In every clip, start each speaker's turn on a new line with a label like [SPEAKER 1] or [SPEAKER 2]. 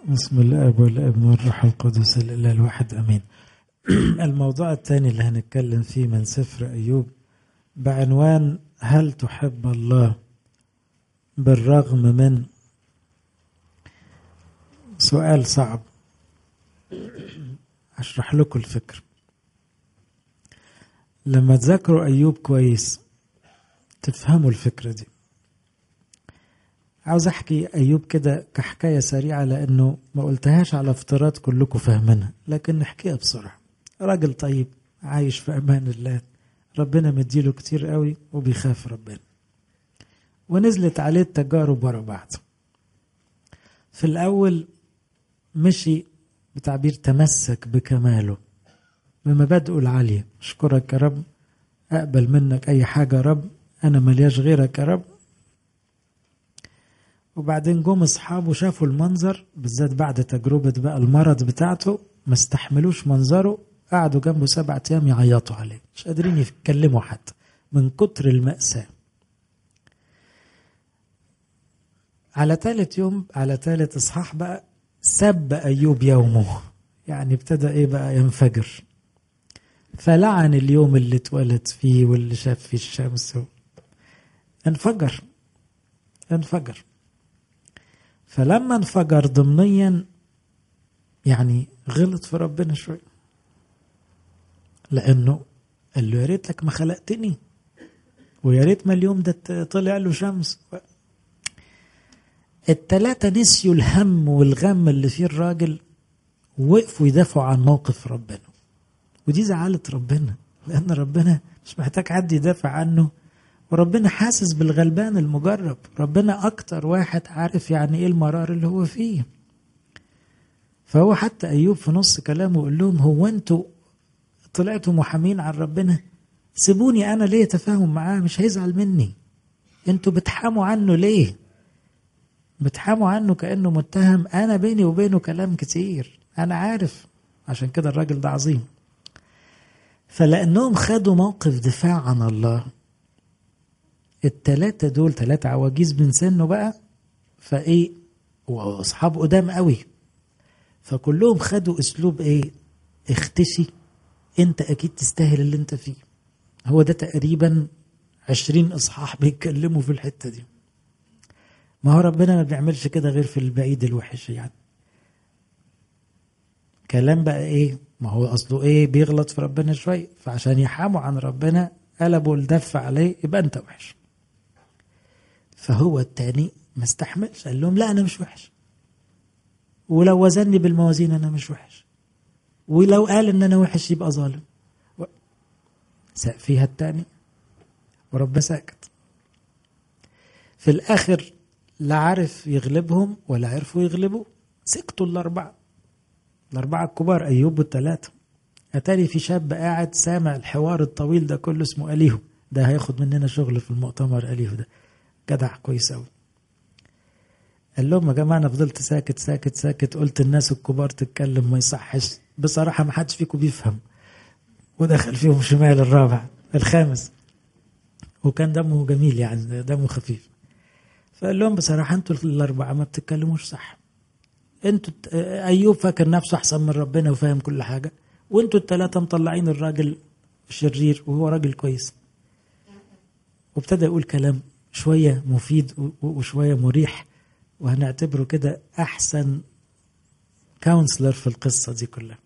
[SPEAKER 1] بسم الاب والابن والروح القدس الاله الواحد امين الموضوع الثاني اللي هنتكلم فيه من سفر ايوب بعنوان هل تحب الله بالرغم من سؤال صعب اشرح لكم الفكر لما تذاكروا ايوب كويس تفهموا الفكره دي عاوز احكي ايوب كده كحكايه سريعه لانه ما قلتهاش على افتراض كلكم فاهمينها لكن نحكيها بسرعه راجل طيب عايش في امان الله ربنا مديله كتير قوي وبيخاف ربنا ونزلت عليه التجارب ورا بعض في الاول مشي بتعبير تمسك بكماله بمبادئه العاليه اشكرك يا رب اقبل منك اي حاجه يا رب انا ملياش غيرك يا رب وبعدين جم اصحابه شافوا المنظر بالذات بعد تجربه بقى المرض بتاعته ما استحملوش منظره قعدوا جنبه سبعة ايام يعيطوا عليه مش قادرين يتكلموا حتى من كتر المأساة على ثالث يوم على ثالث اصحاح بقى سب ايوب يومه يعني ابتدى ايه بقى ينفجر فلعن اليوم اللي اتولد فيه واللي شاف فيه الشمس انفجر انفجر فلما انفجر ضمنيا يعني غلط في ربنا شوي لانه قال له يا ريتك ما خلقتني ويا ريت ما اليوم ده طلع له شمس التلاتة نسيوا الهم والغم اللي فيه الراجل ووقفوا يدافعوا عن موقف ربنا ودي زعلت ربنا لأن ربنا مش محتاج حد يدافع عنه وربنا حاسس بالغلبان المجرب ربنا أكتر واحد عارف يعني إيه المرار اللي هو فيه فهو حتى أيوب في نص كلامه يقول لهم هو أنتوا طلعتوا محامين عن ربنا سيبوني أنا ليه تفاهم معاه مش هيزعل مني أنتوا بتحاموا عنه ليه بتحاموا عنه كأنه متهم أنا بيني وبينه كلام كتير أنا عارف عشان كده الراجل ده عظيم فلأنهم خدوا موقف دفاع عن الله التلاتة دول تلاتة عواجيز من سنه بقى فايه واصحاب قدام قوي فكلهم خدوا اسلوب ايه اختشي انت اكيد تستاهل اللي انت فيه هو ده تقريبا عشرين اصحاح بيتكلموا في الحتة دي ما هو ربنا ما بيعملش كده غير في البعيد الوحش يعني كلام بقى ايه ما هو اصله ايه بيغلط في ربنا شوي فعشان يحاموا عن ربنا قلبوا الدف عليه يبقى انت وحش فهو التاني ما استحملش قال لهم لا انا مش وحش ولو وزني بالموازين انا مش وحش ولو قال ان انا وحش يبقى ظالم ساق فيها التاني ورب ساكت في الاخر لا عرف يغلبهم ولا عرفوا يغلبوا سكتوا الاربعه الاربعه الكبار ايوب والثلاثه اتاري في شاب قاعد سامع الحوار الطويل ده كله اسمه اليهو ده هياخد مننا شغل في المؤتمر اليهو ده جدع كويس قوي قال لهم يا جماعه انا فضلت ساكت ساكت ساكت قلت الناس الكبار تتكلم ما يصحش بصراحه ما حدش فيكم بيفهم ودخل فيهم شمال الرابع الخامس وكان دمه جميل يعني دمه خفيف فقال لهم بصراحه انتوا الاربعه ما بتتكلموش صح انتوا ايوب فاكر نفسه احسن من ربنا وفاهم كل حاجه وانتوا الثلاثه مطلعين الراجل شرير وهو راجل كويس وابتدى يقول كلام شويه مفيد وشويه مريح وهنعتبره كده احسن كونسلر في القصه دي كلها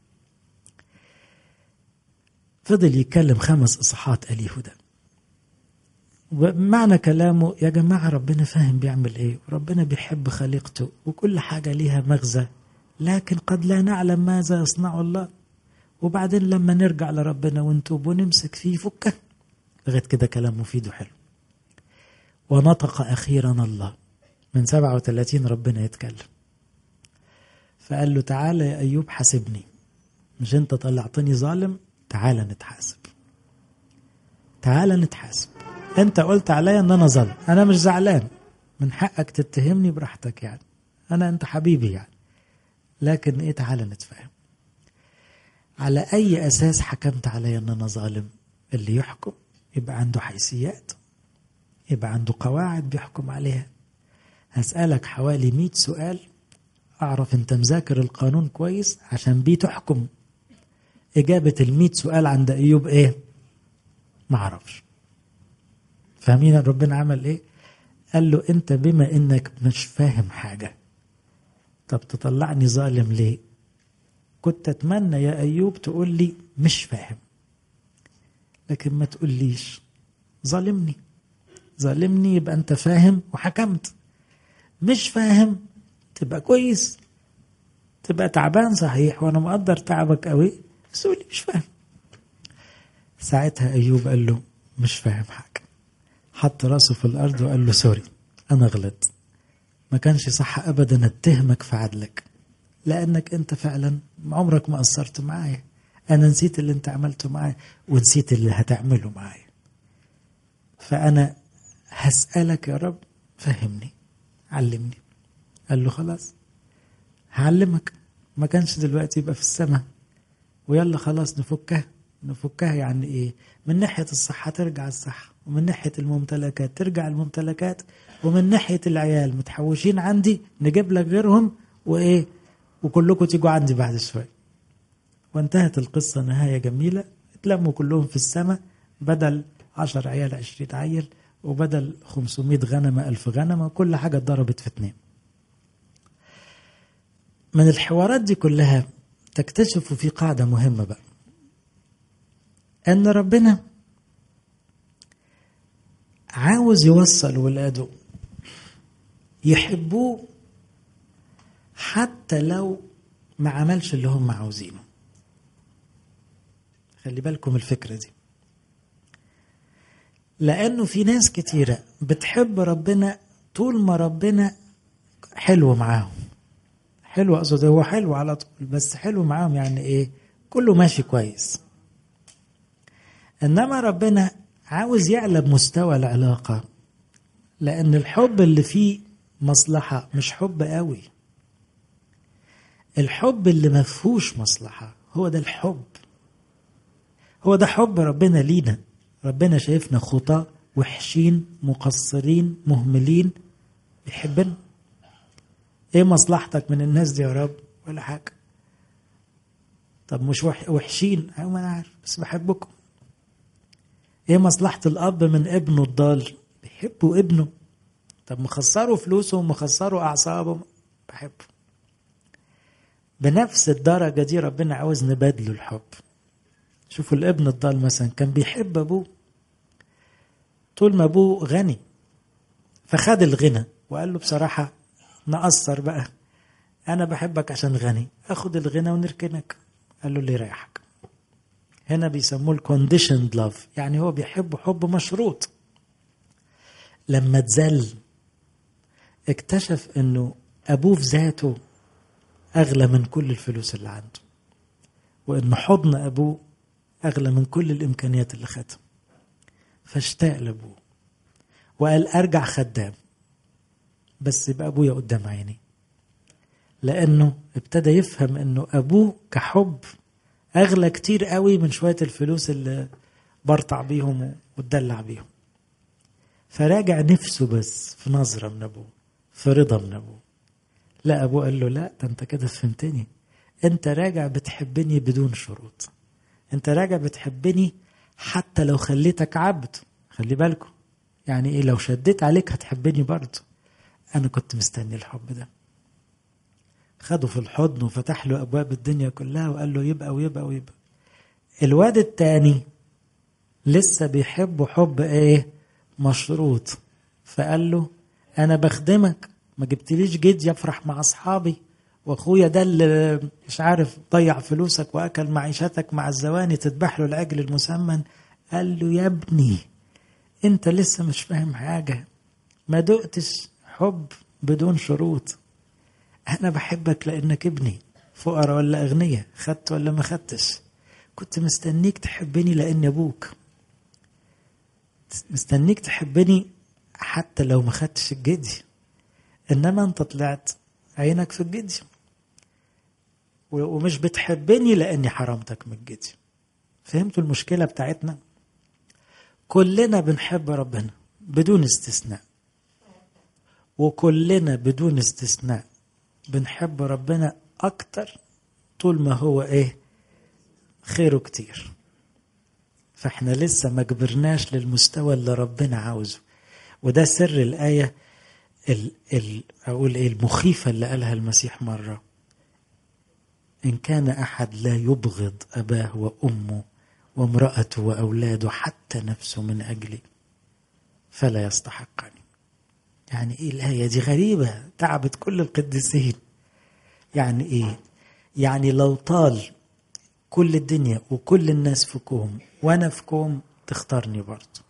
[SPEAKER 1] فضل يتكلم خمس اصحاحات اليهو ده ومعنى كلامه يا جماعه ربنا فاهم بيعمل ايه وربنا بيحب خليقته وكل حاجه ليها مغزى لكن قد لا نعلم ماذا يصنع الله وبعدين لما نرجع لربنا ونتوب ونمسك فيه فكه لغايه كده كلام مفيد وحلو ونطق أخيرا الله من 37 ربنا يتكلم فقال له تعالى يا أيوب حاسبني مش أنت طلعتني ظالم تعالى نتحاسب تعالى نتحاسب أنت قلت عليا أن أنا ظالم أنا مش زعلان من حقك تتهمني براحتك يعني أنا أنت حبيبي يعني لكن إيه تعالى نتفاهم على أي أساس حكمت عليا أن أنا ظالم اللي يحكم يبقى عنده حيثيات يبقى عنده قواعد بيحكم عليها هسألك حوالي مئة سؤال اعرف انت مذاكر القانون كويس عشان بيه تحكم اجابه الميت سؤال عند ايوب ايه ما اعرفش فاهمين ربنا عمل ايه قال له انت بما انك مش فاهم حاجه طب تطلعني ظالم ليه كنت اتمنى يا ايوب تقول لي مش فاهم لكن ما تقوليش ظالمني ظالمني يبقى انت فاهم وحكمت مش فاهم تبقى كويس تبقى تعبان صحيح وانا مقدر تعبك قوي بس قولي مش فاهم ساعتها ايوب قال له مش فاهم حاجه حط راسه في الارض وقال له سوري انا غلط ما كانش صح ابدا اتهمك في عدلك لانك انت فعلا عمرك ما قصرت معايا انا نسيت اللي انت عملته معايا ونسيت اللي هتعمله معايا فانا هسالك يا رب فهمني علمني قال له خلاص هعلمك ما كانش دلوقتي يبقى في السماء ويلا خلاص نفكها نفكها يعني ايه من ناحية الصحة ترجع الصحة ومن ناحية الممتلكات ترجع الممتلكات ومن ناحية العيال متحوشين عندي نجيب لك غيرهم وايه وكلكم تيجوا عندي بعد شوية وانتهت القصة نهاية جميلة اتلموا كلهم في السماء بدل عشر عيال عشرين عيل وبدل 500 غنمة ألف غنمة كل حاجة اتضربت في اتنين من الحوارات دي كلها تكتشفوا في قاعدة مهمة بقى أن ربنا عاوز يوصل ولاده يحبوه حتى لو ما عملش اللي هم عاوزينه خلي بالكم الفكرة دي لأنه في ناس كتيرة بتحب ربنا طول ما ربنا حلو معاهم حلو أقصد هو حلو على طول بس حلو معاهم يعني إيه كله ماشي كويس إنما ربنا عاوز يعلى بمستوى العلاقة لأن الحب اللي فيه مصلحة مش حب قوي الحب اللي ما فيهوش مصلحة هو ده الحب هو ده حب ربنا لينا ربنا شايفنا خطاة وحشين مقصرين مهملين بيحبنا ايه مصلحتك من الناس دي يا رب ولا حاجة طب مش وحشين ايوه ما انا عارف بس بحبكم ايه مصلحة الاب من ابنه الضال بيحبوا ابنه طب مخسروا فلوسه ومخسروا اعصابه بحبه بنفس الدرجة دي ربنا عاوز نبادله الحب شوفوا الابن الضال مثلا كان بيحب ابوه طول ما ابوه غني فخد الغنى وقال له بصراحة نقصر بقى انا بحبك عشان غني اخد الغنى ونركنك قال له اللي يريحك هنا بيسموه الكونديشند لاف يعني هو بيحب حب مشروط لما اتذل اكتشف انه ابوه في ذاته اغلى من كل الفلوس اللي عنده وان حضن ابوه اغلى من كل الامكانيات اللي خدها فاشتاق لابوه وقال ارجع خدام بس يبقى ابويا قدام عيني لانه ابتدى يفهم انه ابوه كحب اغلى كتير قوي من شويه الفلوس اللي برطع بيهم واتدلع بيهم فراجع نفسه بس في نظره من ابوه في رضا من ابوه لا ابوه قال له لا ده انت كده فهمتني انت راجع بتحبني بدون شروط انت راجع بتحبني حتى لو خليتك عبد خلي بالكم يعني ايه لو شديت عليك هتحبني برضه انا كنت مستني الحب ده خده في الحضن وفتح له ابواب الدنيا كلها وقال له يبقى ويبقى ويبقى الواد التاني لسه بيحبه حب ايه مشروط فقال له انا بخدمك ما جبتليش جدي افرح مع اصحابي واخويا ده اللي مش عارف ضيع فلوسك واكل معيشتك مع الزواني تذبح له العجل المسمن قال له يا ابني انت لسه مش فاهم حاجه ما دقتش حب بدون شروط انا بحبك لانك ابني فقراء ولا اغنياء خدت ولا ما خدتش كنت مستنيك تحبني لاني ابوك مستنيك تحبني حتى لو ما خدتش الجدي انما انت طلعت عينك في الجدي ومش بتحبني لاني حرمتك من الجدي فهمتوا المشكله بتاعتنا كلنا بنحب ربنا بدون استثناء وكلنا بدون استثناء بنحب ربنا أكتر طول ما هو إيه خيره كتير فإحنا لسه ما كبرناش للمستوى اللي ربنا عاوزه وده سر الآية ال ال أقول إيه المخيفة اللي قالها المسيح مرة إن كان أحد لا يبغض أباه وأمه وامرأته وأولاده حتى نفسه من أجلي فلا يستحقني يعني إيه الآية دي غريبة تعبت كل القديسين يعني إيه يعني لو طال كل الدنيا وكل الناس في كوم وأنا في كوم تختارني برضه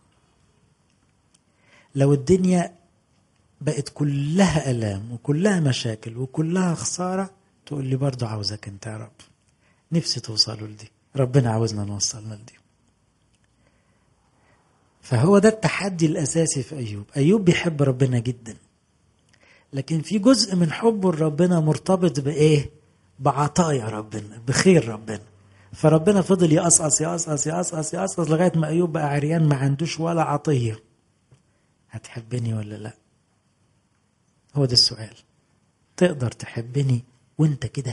[SPEAKER 1] لو الدنيا بقت كلها ألام وكلها مشاكل وكلها خسارة تقول لي برضه عاوزك أنت يا رب نفسي توصلوا لدي ربنا عاوزنا نوصلنا لدي فهو ده التحدي الأساسي في أيوب أيوب بيحب ربنا جدا لكن في جزء من حبه لربنا مرتبط بإيه بعطايا ربنا بخير ربنا فربنا فضل يقصقص يقصقص يقصقص يقصقص لغاية ما أيوب بقى عريان ما عندوش ولا عطية هتحبني ولا لا هو ده السؤال تقدر تحبني وانت كده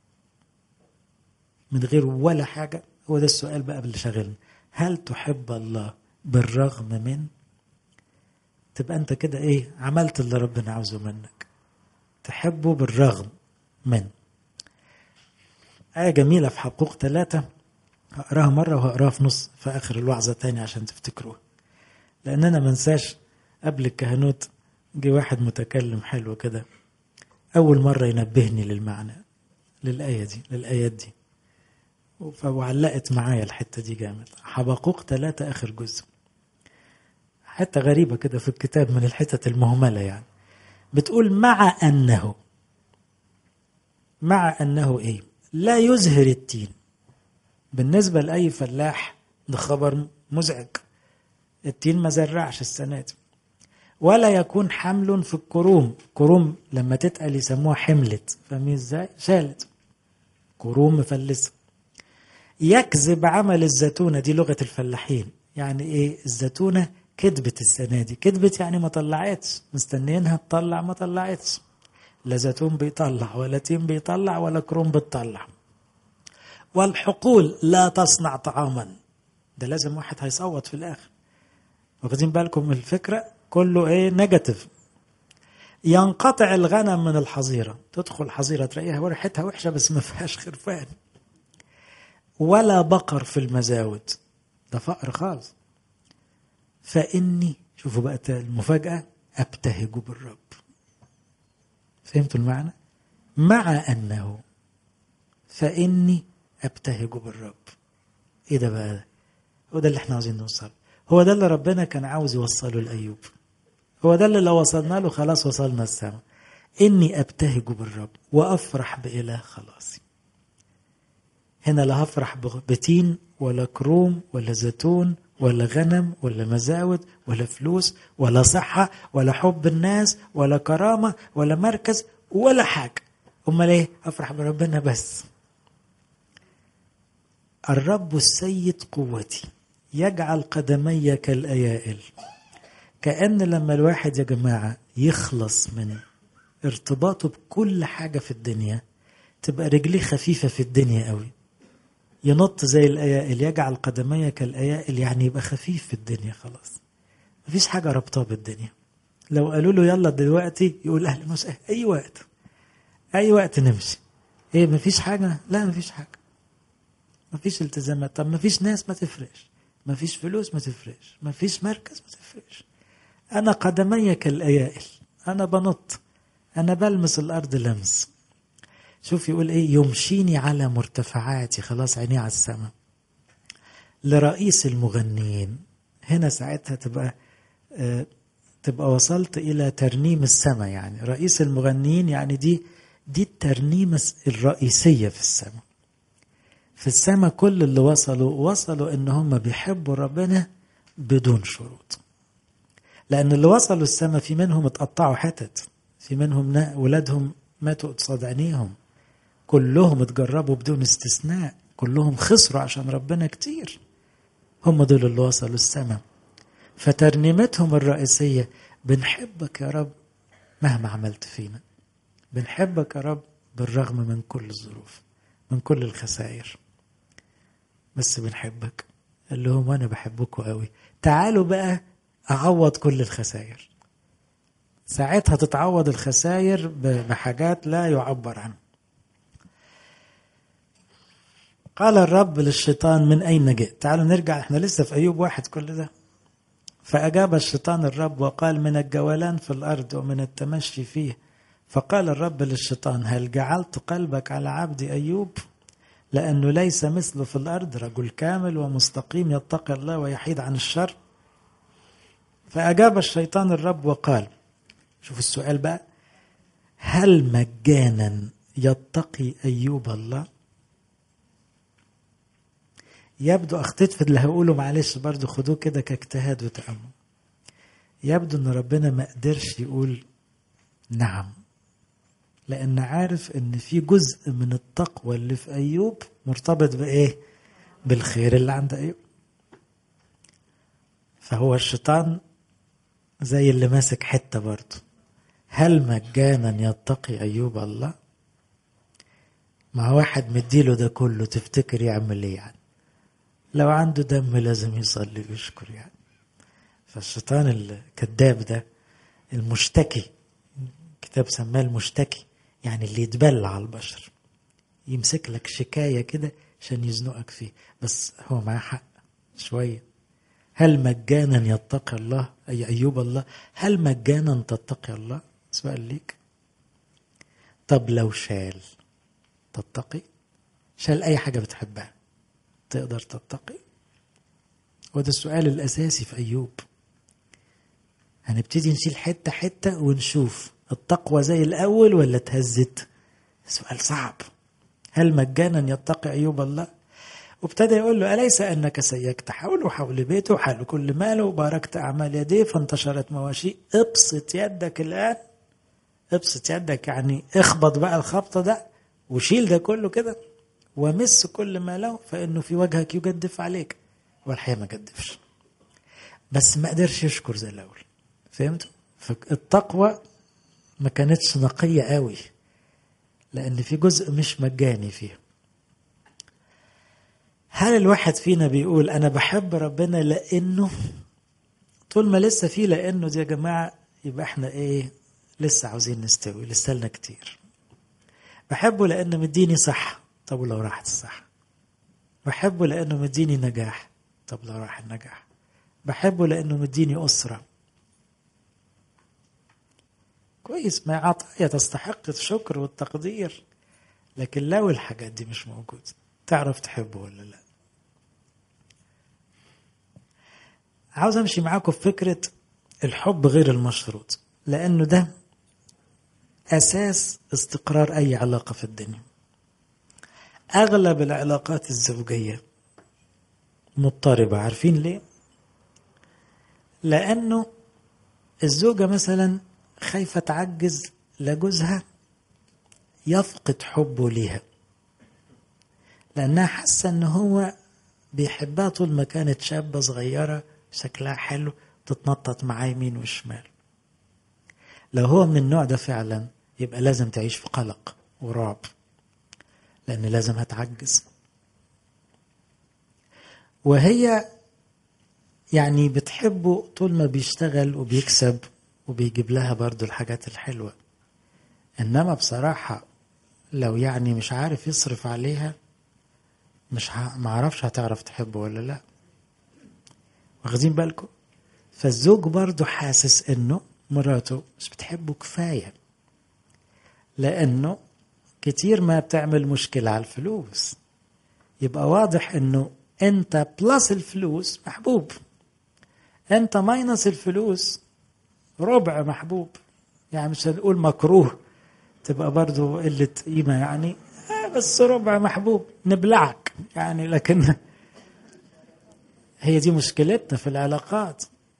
[SPEAKER 1] من غير ولا حاجة هو ده السؤال بقى اللي شاغلنا هل تحب الله بالرغم من تبقى انت كده ايه عملت اللي ربنا عاوزه منك تحبه بالرغم من آية جميلة في حقوق ثلاثة هقراها مرة وهقراها في نص في آخر الوعظة تاني عشان تفتكروها لأن أنا منساش قبل الكهنوت جه واحد متكلم حلو كده أول مرة ينبهني للمعنى للآية دي للآيات دي فوعلقت معايا الحتة دي جامد حبقوق ثلاثة آخر جزء حتة غريبة كده في الكتاب من الحتت المهملة يعني بتقول مع أنه مع أنه إيه لا يزهر التين بالنسبة لأي فلاح ده خبر مزعج التين ما زرعش السنة دي ولا يكون حمل في الكروم كروم لما تتقل يسموها حملت فاهمين ازاي شالت كروم مفلسه يكذب عمل الزيتونة دي لغة الفلاحين يعني ايه الزيتونة كذبت السنة دي كذبت يعني ما طلعتش مستنيينها تطلع ما طلعتش لا زيتون بيطلع ولا تين بيطلع ولا كروم بتطلع والحقول لا تصنع طعاما ده لازم واحد هيصوت في الاخر واخدين بالكم من الفكرة كله ايه نيجاتيف ينقطع الغنم من الحظيرة تدخل حظيرة تلاقيها ريحتها وحشة بس ما فيهاش خرفان ولا بقر في المزاود ده فقر خالص فإني شوفوا بقى المفاجأة أبتهج بالرب فهمتوا المعنى مع أنه فإني أبتهج بالرب إيه ده بقى ده هو ده اللي احنا عاوزين نوصل هو ده اللي ربنا كان عاوز يوصله لأيوب هو ده اللي لو وصلنا له خلاص وصلنا السماء إني أبتهج بالرب وأفرح بإله خلاصي هنا لا هفرح بتين ولا كروم ولا زيتون ولا غنم ولا مزاود ولا فلوس ولا صحة ولا حب الناس ولا كرامة ولا مركز ولا حاجة أمال إيه أفرح بربنا بس الرب السيد قوتي يجعل قدمي كالأيائل كأن لما الواحد يا جماعة يخلص من ارتباطه بكل حاجة في الدنيا تبقى رجليه خفيفة في الدنيا قوي ينط زي الأيائل يجعل قدمي كالأيائل يعني يبقى خفيف في الدنيا خلاص مفيش حاجة ربطاه بالدنيا لو قالوا له يلا دلوقتي يقول أهلا وسهلا أي وقت أي وقت نمشي إيه مفيش حاجة لا مفيش حاجة مفيش التزامات طب مفيش ناس ما تفرقش مفيش فلوس ما تفرقش مفيش مركز ما تفرقش أنا قدمي كالأيائل أنا بنط أنا بلمس الأرض لمس شوف يقول ايه يمشيني على مرتفعاتي خلاص عيني على السماء لرئيس المغنيين هنا ساعتها تبقى آه تبقى وصلت الى ترنيم السماء يعني رئيس المغنيين يعني دي دي الترنيمة الرئيسية في السماء في السماء كل اللي وصلوا وصلوا ان هم بيحبوا ربنا بدون شروط لان اللي وصلوا السماء في منهم اتقطعوا حتت في منهم ولادهم ماتوا قصاد عينيهم كلهم اتجربوا بدون استثناء كلهم خسروا عشان ربنا كتير هم دول اللي وصلوا السماء فترنيمتهم الرئيسية بنحبك يا رب مهما عملت فينا بنحبك يا رب بالرغم من كل الظروف من كل الخسائر بس بنحبك قال لهم وانا بحبكم قوي تعالوا بقى اعوض كل الخسائر ساعتها تتعوض الخسائر بحاجات لا يعبر عنها قال الرب للشيطان من أين جئت تعالوا نرجع احنا لسه في أيوب واحد كل ده فأجاب الشيطان الرب وقال من الجولان في الأرض ومن التمشي فيه فقال الرب للشيطان هل جعلت قلبك على عبدي أيوب لأنه ليس مثله في الأرض رجل كامل ومستقيم يتقي الله ويحيد عن الشر فأجاب الشيطان الرب وقال شوف السؤال بقى هل مجانا يتقي أيوب الله يبدو أخطيت في اللي هقوله معلش برضو خدوه كده كاجتهاد وتأمل يبدو أن ربنا ما قدرش يقول نعم لأن عارف أن في جزء من التقوى اللي في أيوب مرتبط بإيه؟ بالخير اللي عند أيوب فهو الشيطان زي اللي ماسك حتة برضه هل مجانا يتقي أيوب الله؟ مع واحد مديله ده كله تفتكر يعمل ايه يعني؟ لو عنده دم لازم يصلي ويشكر يعني فالشيطان الكذاب ده المشتكي كتاب سماه المشتكي يعني اللي يتبلع على البشر يمسك لك شكاية كده عشان يزنقك فيه بس هو معاه حق شوية هل مجانا يتقي الله أي أيوب الله هل مجانا تتقي الله سؤال ليك طب لو شال تتقي شال أي حاجة بتحبها تقدر تتقي وده السؤال الأساسي في أيوب هنبتدي نشيل حتة حتة ونشوف التقوى زي الأول ولا اتهزت سؤال صعب هل مجانا يتقي أيوب الله وابتدى يقول له أليس أنك سيكت حوله حول بيته وحول كل ماله وباركت أعمال يديه فانتشرت مواشيه ابسط يدك الآن ابسط يدك يعني اخبط بقى الخبطة ده وشيل ده كله كده ومس كل ما له فإنه في وجهك يجدف عليك والحقيقة ما جدفش بس ما قدرش يشكر زي الأول فهمتوا؟ فالتقوى ما كانتش نقية قوي لأن في جزء مش مجاني فيها هل الواحد فينا بيقول أنا بحب ربنا لأنه طول ما لسه في لأنه دي يا جماعة يبقى احنا إيه لسه عاوزين نستوي لسه لنا كتير بحبه لأنه مديني صحة طب ولو راحت الصحة بحبه لأنه مديني نجاح طب لو راح النجاح بحبه لأنه مديني أسرة كويس ما عطايا تستحق الشكر والتقدير لكن لو الحاجات دي مش موجودة تعرف تحبه ولا لا عاوز امشي معاكم في فكرة الحب غير المشروط لأنه ده أساس استقرار أي علاقة في الدنيا أغلب العلاقات الزوجية مضطربة عارفين ليه؟ لأنه الزوجة مثلا خايفة تعجز لجوزها يفقد حبه ليها لأنها حاسة إن هو بيحبها طول ما كانت شابة صغيرة شكلها حلو تتنطط معاه يمين وشمال لو هو من النوع ده فعلا يبقى لازم تعيش في قلق ورعب لأن لازم هتعجز وهي يعني بتحبه طول ما بيشتغل وبيكسب وبيجيب لها برضو الحاجات الحلوة إنما بصراحة لو يعني مش عارف يصرف عليها مش ه... معرفش هتعرف تحبه ولا لا واخدين بالكم فالزوج برضو حاسس انه مراته مش بتحبه كفاية لانه كتير ما بتعمل مشكلة على الفلوس يبقى واضح انه انت بلس الفلوس محبوب انت ماينس الفلوس ربع محبوب يعني مش هنقول مكروه تبقى برضو قلة قيمة يعني آه بس ربع محبوب نبلعك يعني لكن هي دي مشكلتنا في العلاقات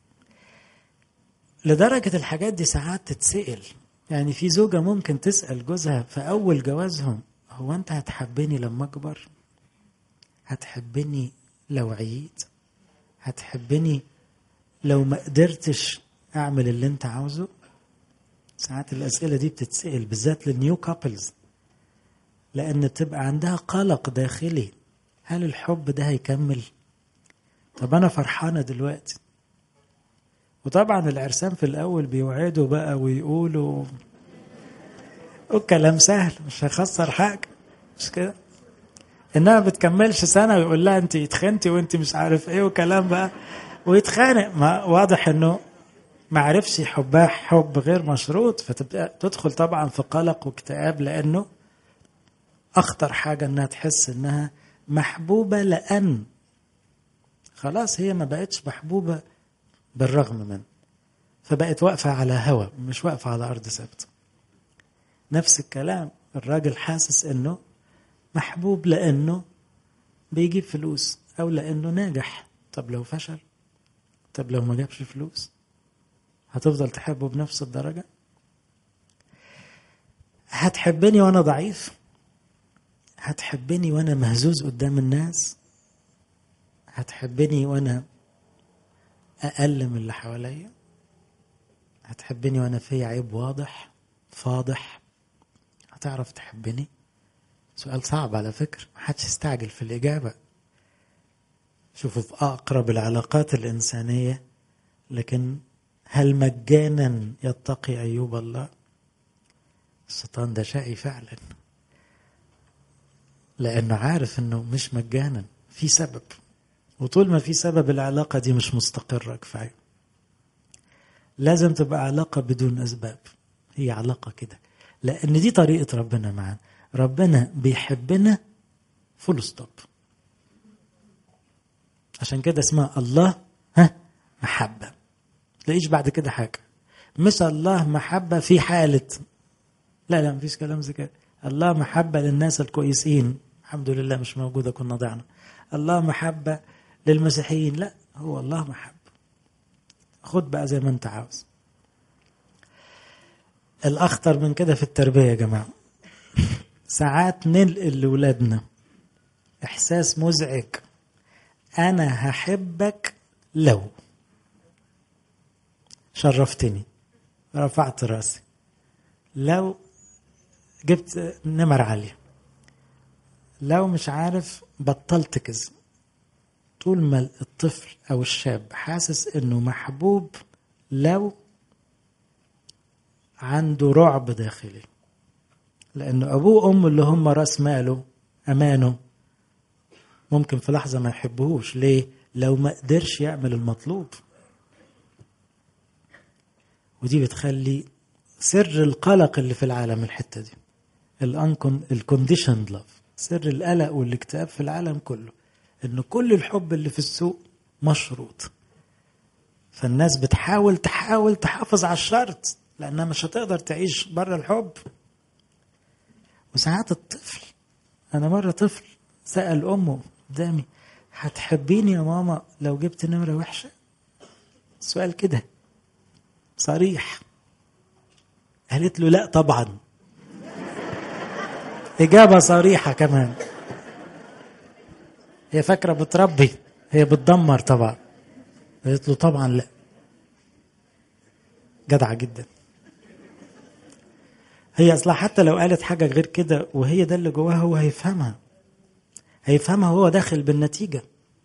[SPEAKER 1] لدرجة الحاجات دي ساعات تتسأل يعني في زوجة ممكن تسأل جوزها في أول جوازهم هو أنت هتحبني لما أكبر هتحبني لو عييت هتحبني لو ما قدرتش أعمل اللي أنت عاوزه ساعات الأسئلة دي بتتسأل بالذات للنيو كابلز لأن تبقى عندها قلق داخلي هل الحب ده هيكمل؟ طب أنا فرحانة دلوقتي وطبعا العرسان في الأول بيوعدوا بقى ويقولوا والكلام سهل مش هيخسر حاجة مش كده؟ انما بتكملش سنه ويقول لها انت اتخنتي وانت مش عارف ايه وكلام بقى ويتخانق ما واضح انه ما عرفش يحبها حب غير مشروط فتبدا تدخل طبعا في قلق واكتئاب لانه اخطر حاجه انها تحس انها محبوبه لان خلاص هي ما بقتش محبوبه بالرغم من فبقت واقفه على هوا مش واقفه على ارض ثابته نفس الكلام الراجل حاسس انه محبوب لانه بيجيب فلوس او لانه ناجح طب لو فشل طب لو ما جابش فلوس هتفضل تحبه بنفس الدرجه هتحبني وانا ضعيف هتحبني وانا مهزوز قدام الناس هتحبني وانا اقل من اللي حواليا هتحبني وانا في عيب واضح فاضح هتعرف تحبني سؤال صعب على فكرة ما حدش يستعجل في الإجابة شوفوا في أقرب العلاقات الإنسانية لكن هل مجانا يتقي أيوب الله الشيطان ده شقي فعلا لأنه عارف أنه مش مجانا في سبب وطول ما في سبب العلاقة دي مش مستقرة كفاية لازم تبقى علاقة بدون أسباب هي علاقة كده لأن دي طريقة ربنا معانا ربنا بيحبنا فول ستوب عشان كده اسمها الله ها محبة تلاقيش بعد كده حاجة مش الله محبة في حالة لا لا مفيش كلام زي كده الله محبة للناس الكويسين الحمد لله مش موجودة كنا ضعنا الله محبة للمسيحيين لا هو الله محبة خد بقى زي ما انت عاوز الأخطر من كده في التربية يا جماعة ساعات ننقل لولادنا إحساس مزعج أنا هحبك لو شرفتني رفعت راسي لو جبت نمر عالية لو مش عارف بطلت كذب طول ما الطفل أو الشاب حاسس إنه محبوب لو عنده رعب داخلي لأنه أبوه وأمه اللي هم راس ماله أمانه ممكن في لحظة ما يحبهوش ليه؟ لو ما قدرش يعمل المطلوب ودي بتخلي سر القلق اللي في العالم الحتة دي الكونديشند لاف سر القلق والاكتئاب في العالم كله ان كل الحب اللي في السوق مشروط فالناس بتحاول تحاول تحافظ على الشرط لانها مش هتقدر تعيش بره الحب وساعات الطفل انا مره طفل سال امه قدامي هتحبيني يا ماما لو جبت نمره وحشه سؤال كده صريح قالت له لا طبعا إجابة صريحة كمان هي فاكرة بتربي هي بتدمر طبعا قالت له طبعا لا جدعة جدا هي اصلا حتى لو قالت حاجة غير كده وهي ده اللي جواها هو هيفهمها هيفهمها وهو داخل بالنتيجة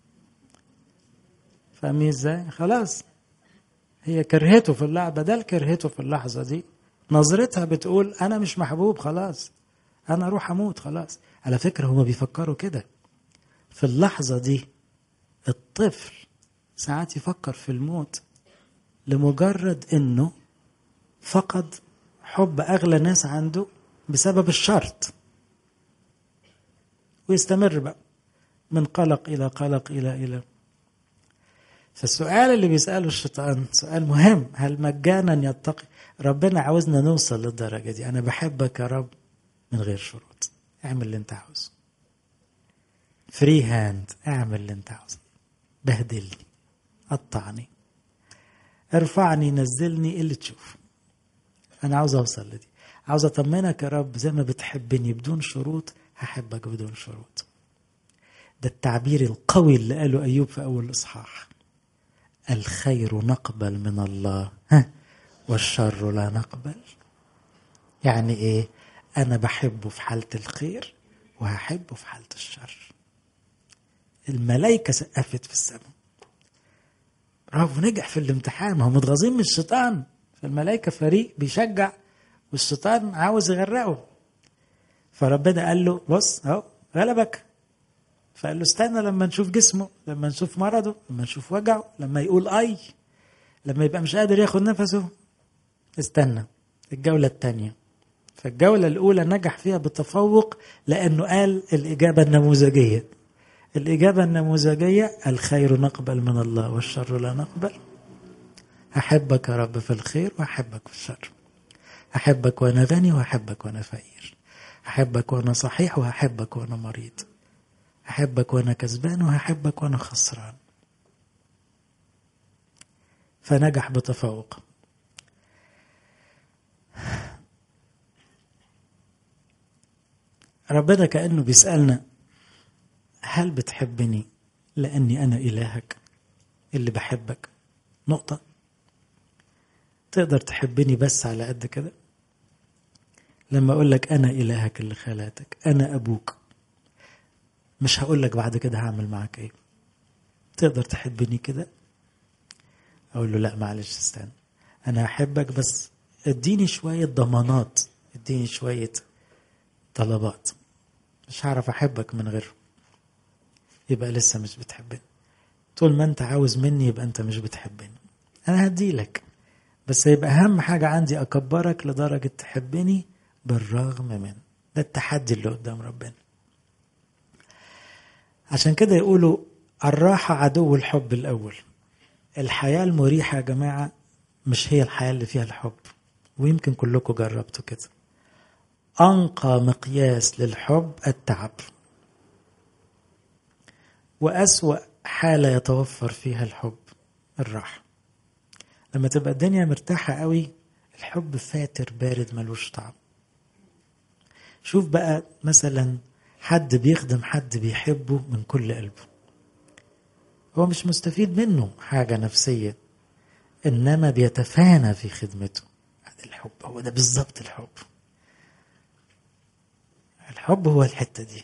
[SPEAKER 1] فاهمين ازاي؟ خلاص هي كرهته في اللعبة ده كرهته في اللحظة دي نظرتها بتقول أنا مش محبوب خلاص أنا أروح أموت خلاص على فكرة هما بيفكروا كده في اللحظة دي الطفل ساعات يفكر في الموت لمجرد إنه فقد حب أغلى ناس عنده بسبب الشرط ويستمر بقى من قلق إلى قلق إلى إلى فالسؤال اللي بيسأله الشيطان سؤال مهم هل مجانا يتقي ربنا عاوزنا نوصل للدرجة دي أنا بحبك يا رب من غير شروط اعمل اللي انت عاوزه فري هاند اعمل اللي انت عاوزه بهدلني قطعني ارفعني نزلني اللي تشوف انا عاوز اوصل لدي عاوز اطمنك يا رب زي ما بتحبني بدون شروط هحبك بدون شروط ده التعبير القوي اللي قاله ايوب في اول الاصحاح الخير نقبل من الله ها والشر لا نقبل يعني ايه انا بحبه في حالة الخير وهحبه في حالة الشر الملائكة سقفت في السماء برافو نجح في الامتحان ما هم متغاظين من الشيطان فالملائكة فريق بيشجع والشيطان عاوز يغرقه فربنا قال له بص اهو غلبك فقال له استنى لما نشوف جسمه لما نشوف مرضه لما نشوف وجعه لما يقول اي لما يبقى مش قادر ياخد نفسه استنى الجولة الثانية فالجولة الأولى نجح فيها بتفوق لأنه قال الإجابة النموذجية الإجابة النموذجية الخير نقبل من الله والشر لا نقبل أحبك يا رب في الخير وأحبك في الشر أحبك وأنا غني وأحبك وأنا فقير أحبك وأنا صحيح وأحبك وأنا مريض أحبك وأنا كسبان وأحبك وأنا خسران فنجح بتفوق ربنا كأنه بيسألنا هل بتحبني لأني أنا إلهك اللي بحبك نقطة تقدر تحبني بس على قد كده لما أقول لك أنا إلهك اللي خلقتك أنا أبوك مش هقول لك بعد كده هعمل معاك إيه تقدر تحبني كده أقول له لا معلش استنى أنا أحبك بس اديني شوية ضمانات اديني شوية طلبات مش هعرف أحبك من غيره يبقى لسه مش بتحبني طول ما أنت عاوز مني يبقى أنت مش بتحبني أنا هديلك بس يبقى أهم حاجة عندي أكبرك لدرجة تحبني بالرغم من ده التحدي اللي قدام ربنا عشان كده يقولوا الراحة عدو الحب الأول الحياة المريحة يا جماعة مش هي الحياة اللي فيها الحب ويمكن كلكم جربتوا كده أنقى مقياس للحب التعب وأسوأ حالة يتوفر فيها الحب الراحة لما تبقى الدنيا مرتاحة قوي الحب فاتر بارد ملوش طعم شوف بقى مثلا حد بيخدم حد بيحبه من كل قلبه هو مش مستفيد منه حاجة نفسية إنما بيتفانى في خدمته هذا الحب هو ده بالظبط الحب الحب هو الحتة دي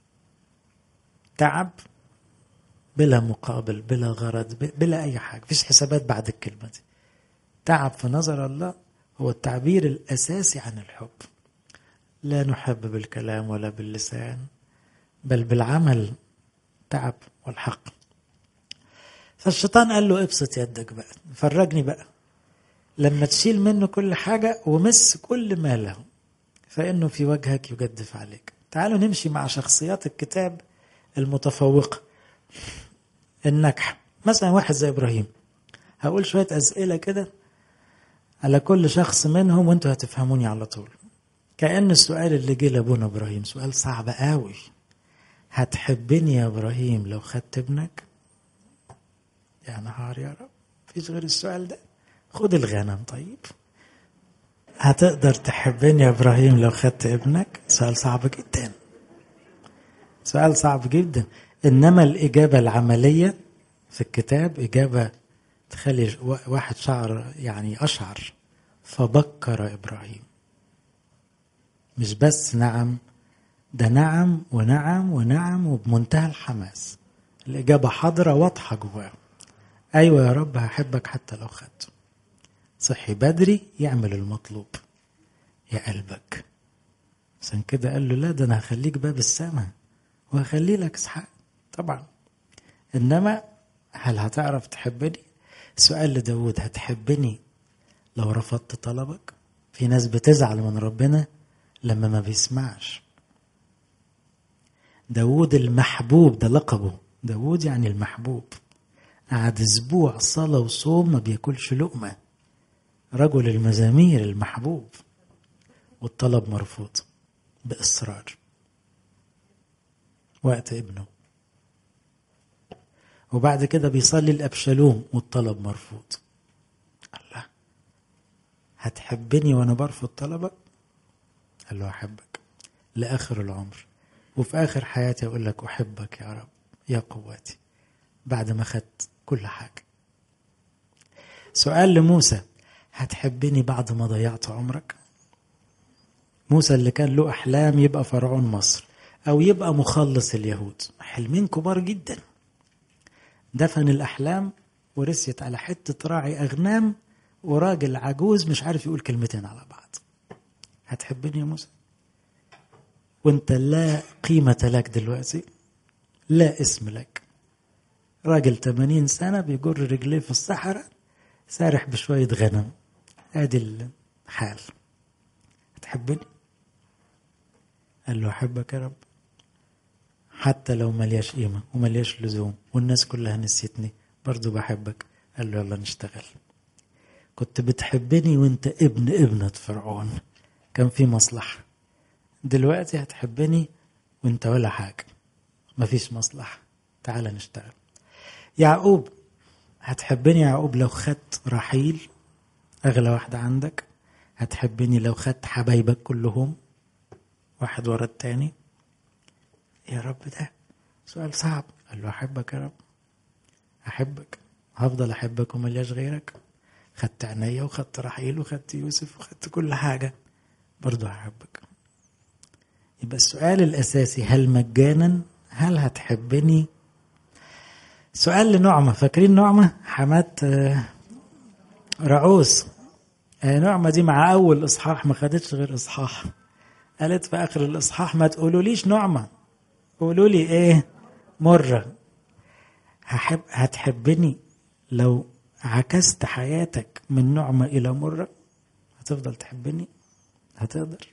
[SPEAKER 1] تعب بلا مقابل بلا غرض بلا أي حاجة مفيش حسابات بعد الكلمة دي تعب في نظر الله هو التعبير الأساسي عن الحب لا نحب بالكلام ولا باللسان بل بالعمل تعب والحق فالشيطان قال له ابسط يدك بقى فرجني بقى لما تشيل منه كل حاجة ومس كل ما له فإنه في وجهك يجدف عليك تعالوا نمشي مع شخصيات الكتاب المتفوقة النجحة مثلا واحد زي إبراهيم هقول شوية أسئلة كده على كل شخص منهم وانتوا هتفهموني على طول كأن السؤال اللي جه لأبونا إبراهيم سؤال صعب قوي هتحبني يا إبراهيم لو خدت ابنك يا نهار يا رب مفيش غير السؤال ده خد الغنم طيب هتقدر تحبني يا إبراهيم لو خدت ابنك سؤال صعب جدا سؤال صعب جدا إنما الإجابة العملية في الكتاب إجابة تخلي واحد شعر يعني أشعر فبكر إبراهيم مش بس نعم ده نعم ونعم ونعم وبمنتهى الحماس الإجابة حاضرة واضحة جواه أيوة يا رب هحبك حتى لو خدته صحي بدري يعمل المطلوب يا قلبك عشان كده قال له لا ده أنا هخليك باب السماء وهخلي لك إسحاق طبعا إنما هل هتعرف تحبني؟ سؤال لداود هتحبني لو رفضت طلبك؟ في ناس بتزعل من ربنا لما ما بيسمعش داود المحبوب ده لقبه داود يعني المحبوب قعد اسبوع صلاة وصوم ما بياكلش لقمة رجل المزامير المحبوب والطلب مرفوض بإصرار وقت ابنه وبعد كده بيصلي الأبشالوم والطلب مرفوض الله هتحبني وأنا برفض طلبك قال له أحبك لآخر العمر وفي آخر حياتي أقول لك أحبك يا رب يا قوتي بعد ما خدت كل حاجة سؤال لموسى هتحبني بعد ما ضيعت عمرك موسى اللي كان له أحلام يبقى فرعون مصر أو يبقى مخلص اليهود حلمين كبار جدا دفن الأحلام ورثيت على حتة راعي أغنام وراجل عجوز مش عارف يقول كلمتين على بعض هتحبني يا موسى وانت لا قيمة لك دلوقتي لا اسم لك راجل 80 سنة بيجر رجليه في الصحراء سارح بشوية غنم ادي الحال هتحبني قال له احبك يا رب حتى لو ملياش قيمة وملياش لزوم والناس كلها نسيتني برضو بحبك قال له يلا نشتغل كنت بتحبني وانت ابن ابنة فرعون كان في مصلحة دلوقتي هتحبني وانت ولا حاجة مفيش مصلحة تعال نشتغل يعقوب هتحبني يعقوب لو خدت رحيل أغلى واحدة عندك هتحبني لو خدت حبايبك كلهم واحد ورا التاني يا رب ده سؤال صعب قال له أحبك يا رب أحبك هفضل أحبك وملياش غيرك خدت عينيا وخدت رحيل وخدت يوسف وخدت كل حاجة برضه هحبك يبقى السؤال الأساسي هل مجانا هل هتحبني سؤال لنعمة فاكرين نعمة حمات رعوس نعمة دي مع أول إصحاح ما خدتش غير إصحاح قالت في آخر الإصحاح ما تقولوليش نعمة قولوا لي إيه مرة هحب هتحبني لو عكست حياتك من نعمة إلى مرة هتفضل تحبني هتقدر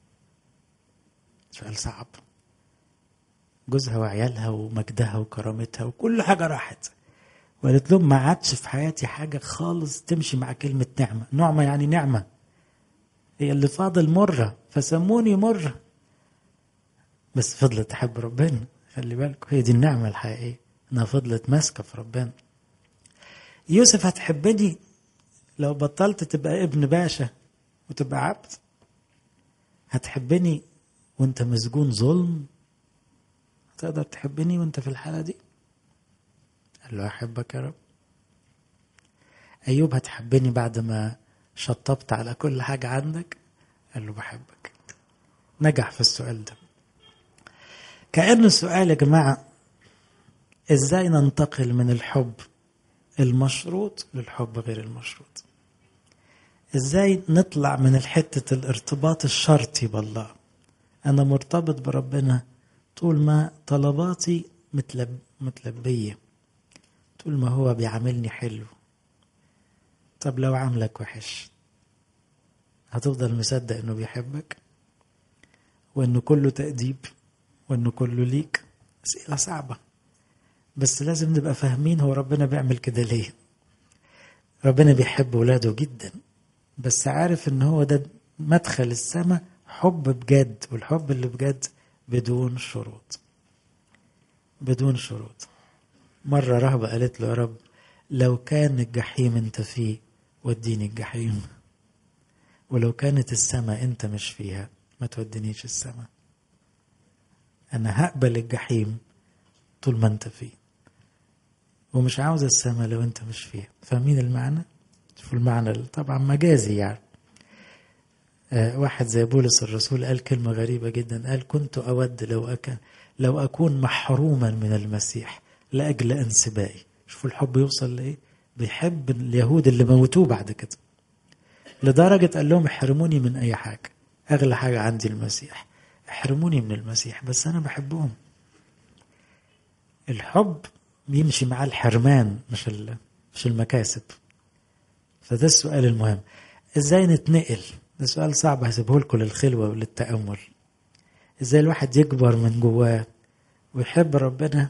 [SPEAKER 1] سؤال صعب جوزها وعيالها ومجدها وكرامتها وكل حاجة راحت وقالت لهم ما عادش في حياتي حاجة خالص تمشي مع كلمة نعمة نعمة يعني نعمة هي اللي فاضل مرة فسموني مرة بس فضلت تحب ربنا خلي بالكم هي دي النعمة الحقيقية انها فضلت ماسكة في ربنا يوسف هتحبني لو بطلت تبقى ابن باشا وتبقى عبد هتحبني وانت مسجون ظلم تقدر تحبني وانت في الحالة دي قال له أحبك يا رب أيوب هتحبني بعد ما شطبت على كل حاجة عندك قال له بحبك نجح في السؤال ده كأنه السؤال يا جماعة ازاي ننتقل من الحب المشروط للحب غير المشروط ازاي نطلع من الحتة الارتباط الشرطي بالله انا مرتبط بربنا طول ما طلباتي متلب متلبية طول ما هو بيعاملني حلو طب لو عاملك وحش هتفضل مصدق انه بيحبك وانه كله تأديب وانه كله ليك اسئلة صعبة بس لازم نبقى فاهمين هو ربنا بيعمل كده ليه ربنا بيحب ولاده جدا بس عارف ان هو ده مدخل السماء حب بجد والحب اللي بجد بدون شروط بدون شروط مرة رهبة قالت له يا رب لو كان الجحيم انت فيه وديني الجحيم ولو كانت السماء انت مش فيها ما تودينيش السماء انا هقبل الجحيم طول ما انت فيه ومش عاوز السماء لو انت مش فيها فاهمين المعنى شوفوا المعنى طبعا مجازي يعني آه واحد زي بولس الرسول قال كلمة غريبة جدا قال كنت أود لو أكن لو أكون محروما من المسيح لأجل انسبائي شوفوا الحب يوصل لإيه بيحب اليهود اللي موتوه بعد كده لدرجة قال لهم احرموني من أي حاجة أغلى حاجة عندي المسيح احرموني من المسيح بس أنا بحبهم الحب بيمشي مع الحرمان مش مش المكاسب فده السؤال المهم ازاي نتنقل ده سؤال صعب هسيبه لكم للخلوة وللتأمل ازاي الواحد يكبر من جواه ويحب ربنا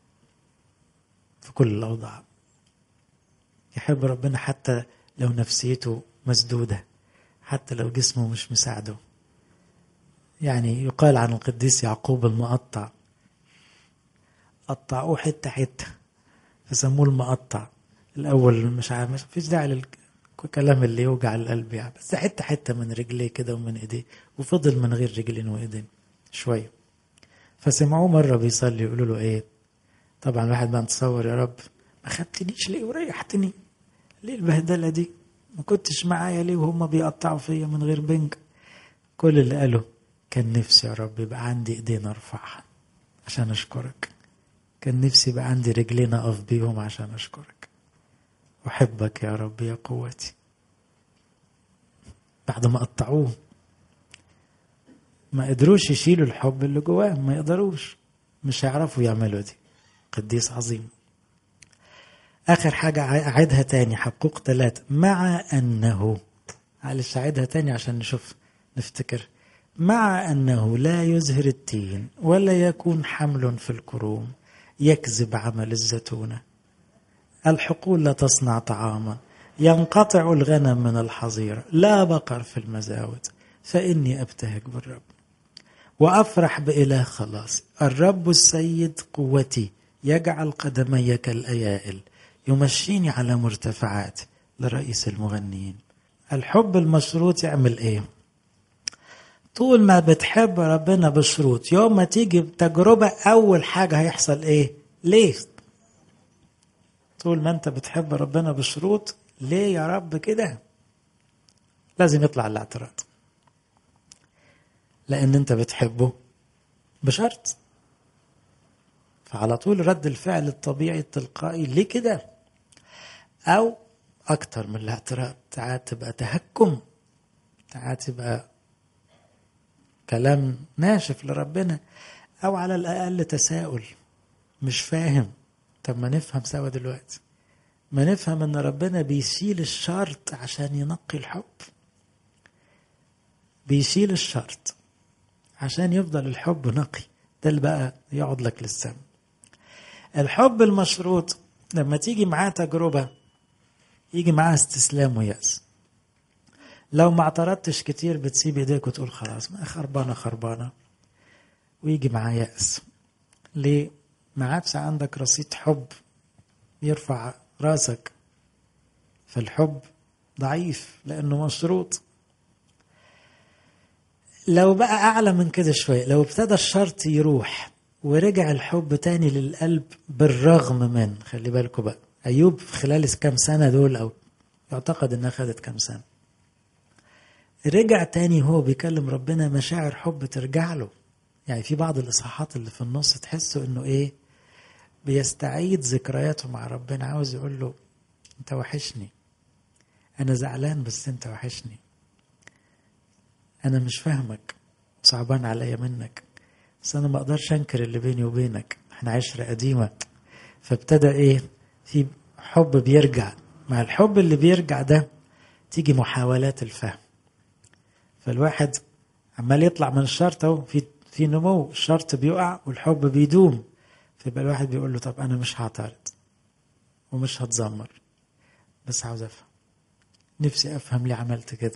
[SPEAKER 1] في كل الأوضاع يحب ربنا حتى لو نفسيته مسدودة حتى لو جسمه مش مساعده يعني يقال عن القديس يعقوب المقطع قطعوه حتة حتة فسموه المقطع الأول مش عارف مش فيش داعي للكلام اللي يوجع القلب يعني بس حتة حتة من رجليه كده ومن إيديه وفضل من غير رجلين وإيدين شوية فسمعوه مرة بيصلي يقولوا له إيه طبعا الواحد بقى نتصور يا رب ما خدتنيش ليه وريحتني ليه البهدلة دي ما كنتش معايا ليه وهم بيقطعوا فيا من غير بنج كل اللي قاله كان نفسي يا رب يبقى عندي ايدين ارفعها عشان اشكرك كان نفسي يبقى عندي رجلين اقف بيهم عشان اشكرك احبك يا رب يا قوتي بعد ما قطعوه ما قدروش يشيلوا الحب اللي جواهم ما يقدروش مش هيعرفوا يعملوا دي قديس عظيم آخر حاجة أعيدها تاني حقوق ثلاثة مع أنه معلش أعيدها تاني عشان نشوف نفتكر مع أنه لا يزهر التين ولا يكون حمل في الكروم يكذب عمل الزتونة الحقول لا تصنع طعاما ينقطع الغنم من الحظيرة لا بقر في المزاود فإني أبتهج بالرب وأفرح بإله خلاص الرب السيد قوتي يجعل قدمي كالأيائل يمشيني على مرتفعات لرئيس المغنيين الحب المشروط يعمل ايه طول ما بتحب ربنا بشروط يوم ما تيجي تجربة أول حاجة هيحصل إيه؟ ليه؟ طول ما أنت بتحب ربنا بشروط ليه يا رب كده؟ لازم يطلع الاعتراض لأن أنت بتحبه بشرط فعلى طول رد الفعل الطبيعي التلقائي ليه كده؟ أو أكتر من الاعتراض ساعات تبقى تهكم ساعات تبقى كلام ناشف لربنا أو على الأقل تساؤل مش فاهم طب ما نفهم سوا دلوقتي ما نفهم ان ربنا بيشيل الشرط عشان ينقي الحب بيشيل الشرط عشان يفضل الحب نقي ده اللي بقى يقعد لك للسما الحب المشروط لما تيجي معاه تجربة يجي معاه استسلام ويأس لو ما اعترضتش كتير بتسيب ايديك وتقول خلاص ما خربانة خربانة ويجي معاه يأس ليه؟ ما عادش عندك رصيد حب يرفع راسك فالحب ضعيف لأنه مشروط لو بقى أعلى من كده شوية لو ابتدى الشرط يروح ورجع الحب تاني للقلب بالرغم من خلي بالكم بقى أيوب في خلال كام سنة دول أو يعتقد إنها خدت كام سنة رجع تاني هو بيكلم ربنا مشاعر حب ترجع له يعني في بعض الإصحاحات اللي في النص تحسوا إنه إيه بيستعيد ذكرياته مع ربنا عاوز يقول له أنت وحشني أنا زعلان بس أنت وحشني أنا مش فاهمك صعبان عليا منك بس أنا ما أقدرش أنكر اللي بيني وبينك إحنا عشرة قديمة فابتدى إيه في حب بيرجع مع الحب اللي بيرجع ده تيجي محاولات الفهم فالواحد عمال يطلع من الشرط اهو في في نمو الشرط بيقع والحب بيدوم فيبقى الواحد بيقول له طب انا مش هعترض ومش هتذمر بس عاوز افهم نفسي افهم ليه عملت كده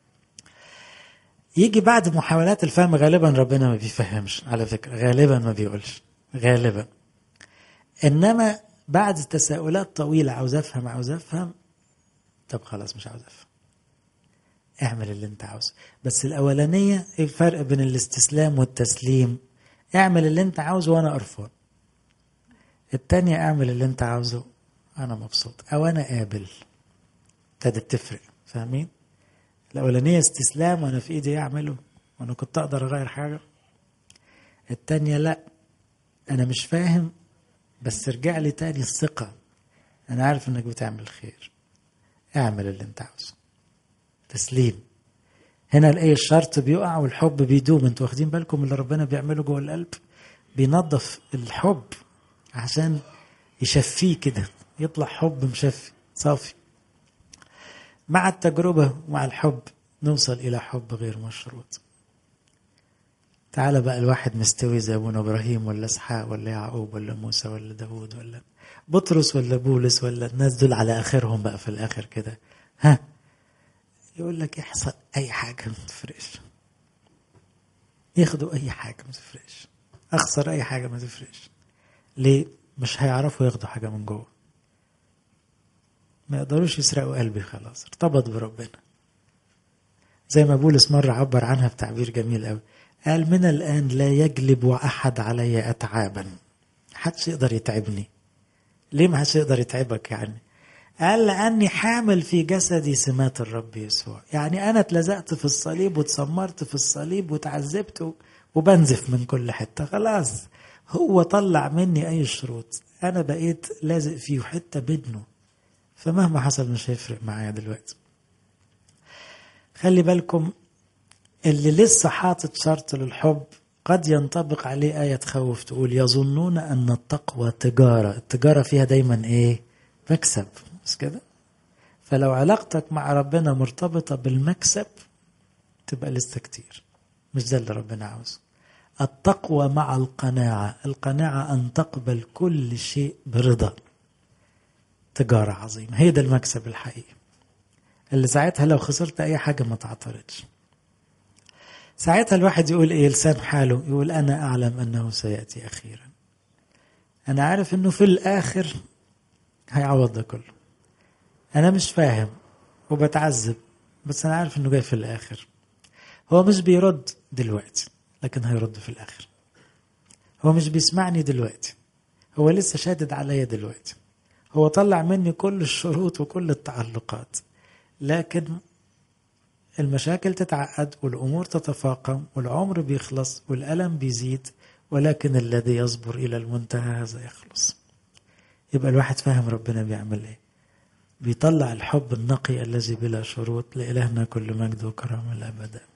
[SPEAKER 1] يجي بعد محاولات الفهم غالبا ربنا ما بيفهمش على فكره غالبا ما بيقولش غالبا انما بعد تساؤلات طويله عاوز افهم عاوز افهم طب خلاص مش عاوز افهم اعمل اللي انت عاوزه بس الاولانيه ايه الفرق بين الاستسلام والتسليم اعمل اللي انت عاوزه وانا قرفان التانية اعمل اللي انت عاوزه انا مبسوط او انا قابل ابتدت تفرق فاهمين الاولانيه استسلام وانا في ايدي اعمله وانا كنت اقدر اغير حاجه التانية لا انا مش فاهم بس ارجع لي تاني الثقة انا عارف انك بتعمل خير اعمل اللي انت عاوزه تسليم هنا الايه الشرط بيقع والحب بيدوم انتوا واخدين بالكم اللي ربنا بيعمله جوه القلب بينظف الحب عشان يشفيه كده يطلع حب مشفي صافي مع التجربة ومع الحب نوصل إلى حب غير مشروط تعالى بقى الواحد مستوي زي ابونا ابراهيم ولا اسحاق ولا يعقوب ولا موسى ولا داوود ولا بطرس ولا بولس ولا الناس دول على اخرهم بقى في الاخر كده ها يقول لك يحصل اي حاجه ما تفرقش ياخدوا اي حاجه ما تفرقش اخسر اي حاجه ما تفرقش ليه مش هيعرفوا ياخدوا حاجه من جوه ما يقدروش يسرقوا قلبي خلاص ارتبط بربنا زي ما بولس مره عبر عنها بتعبير جميل قوي قال من الآن لا يجلب أحد علي أتعابا حدش يقدر يتعبني ليه ما حدش يقدر يتعبك يعني قال لأني حامل في جسدي سمات الرب يسوع يعني أنا اتلزقت في الصليب واتسمرت في الصليب وتعذبت وبنزف من كل حتة خلاص هو طلع مني أي شروط أنا بقيت لازق فيه حتة بدنه فمهما حصل مش هيفرق معايا دلوقتي خلي بالكم اللي لسه حاطط شرط للحب قد ينطبق عليه آية تخوف تقول يظنون أن التقوى تجارة التجارة فيها دايما إيه مكسب مش كده فلو علاقتك مع ربنا مرتبطة بالمكسب تبقى لسه كتير مش ده اللي ربنا عاوزه التقوى مع القناعة القناعة أن تقبل كل شيء برضا تجارة عظيمة هي ده المكسب الحقيقي اللي ساعتها لو خسرت أي حاجة ما تعترضش ساعتها الواحد يقول إيه لسان حاله يقول أنا أعلم أنه سيأتي أخيرا أنا عارف أنه في الآخر هيعوض ده كله أنا مش فاهم وبتعذب بس أنا عارف أنه جاي في الآخر هو مش بيرد دلوقتي لكن هيرد في الآخر هو مش بيسمعني دلوقتي هو لسه شادد عليا دلوقتي هو طلع مني كل الشروط وكل التعلقات لكن المشاكل تتعقد والأمور تتفاقم والعمر بيخلص والألم بيزيد ولكن الذي يصبر إلى المنتهى هذا يخلص يبقى الواحد فاهم ربنا بيعمل ايه بيطلع الحب النقي الذي بلا شروط لإلهنا كل مجد وكرامة الأبد